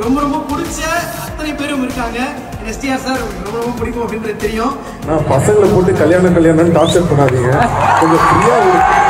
ரொம்ப ரொம்ப பிடிச்ச அத்தனை பேரும் இருக்காங்க எஸ்டிஆர் சார் உங்களுக்கு ரொம்ப ரொம்ப பிடிக்கும் அப்படின்றது தெரியும் நான் பசங்களை போட்டு கல்யாணம் கல்யாணம் டார்ச்சர் பண்ணாதீங்க கொஞ்சம் ஃப்ரீயா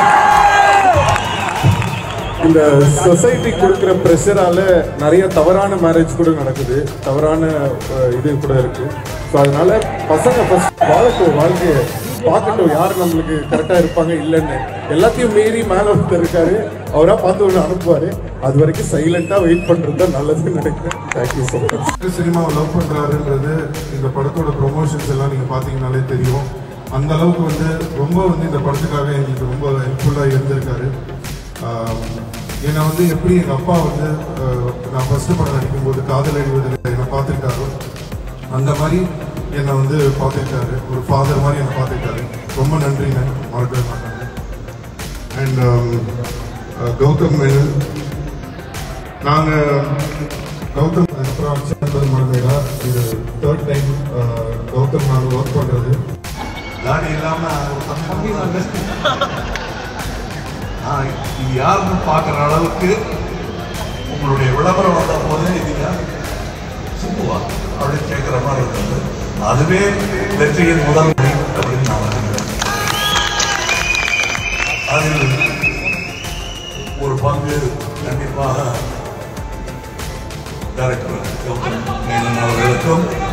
இந்த சொசைட்டி கொடுக்குற ப்ரெஷரால நிறைய தவறான மேரேஜ் கூட நடக்குது தவறான அஹ், இது கூட இருக்கு ஸோ அதனால பசங்க ஃபர்ஸ்ட் வாழட்டும் வாழ்க்கையை பார்க்கட்டும் யார் நம்மளுக்கு கரெக்டாக இருப்பாங்க இல்லைன்னு எல்லாத்தையும் மீறி மேல ஒருத்தர் இருக்காரு அவரா பார்த்து ஒன்று அனுப்புவாரு அது வரைக்கும் சைலண்டாக வெயிட் பண்ணுறது தான் நல்லதுன்னு நினைக்கிறேன் தேங்க்யூ ஸோ மச் சினிமாவை லவ் பண்றாருன்றது இந்த படத்தோட ப்ரொமோஷன்ஸ் எல்லாம் நீங்க பாத்தீங்கன்னாலே தெரியும் அந்த அளவுக்கு வந்து ரொம்ப வந்து இந்த படத்துக்காக எங்களுக்கு ரொம்ப ஹெல்ப்ஃபுல்லா இருந்திருக்காரு ஆஹ் என்னை வந்து எப்படி எங்க அப்பா வந்து ஆஹ் நான் ஃபர்ஸ்ட் படம் நடிக்கும்போது காதல் அடிவதில் என்னை பார்த்துருக்காரோ அந்த மாதிரி என்னை வந்து பார்த்துருக்காரு ஒரு ஃபாதர் மாதிரி என்னை பார்த்துருக்காரு ரொம்ப நன்றிங்க மறக்கவே மாட்டாங்க அண்ட் கௌதம் மேனன் நாங்கள் கௌதம் அப்புறம் அக்ஷயன்பது மரமேடா இது தேர்ட் டைம் கௌதம் நாங்கள் ஒர்க் பண்ணுறது தாடி இல்லாம ஒரு தம்பி நான் இது யாருன்னு பார்க்குற அளவுக்கு உங்களுடைய விளம்பரம் வந்த போதே இது யார் சுப்புவா அப்படின்னு கேட்குற மாதிரி இருந்தது அதுவே வெற்றியின் முதல் முறை அப்படின்னு நான் நினைக்கிறேன் அதில் ஒரு பங்கு கண்டிப்பாக டைரக்டர் கௌதம் மேனன் அவர்களுக்கும்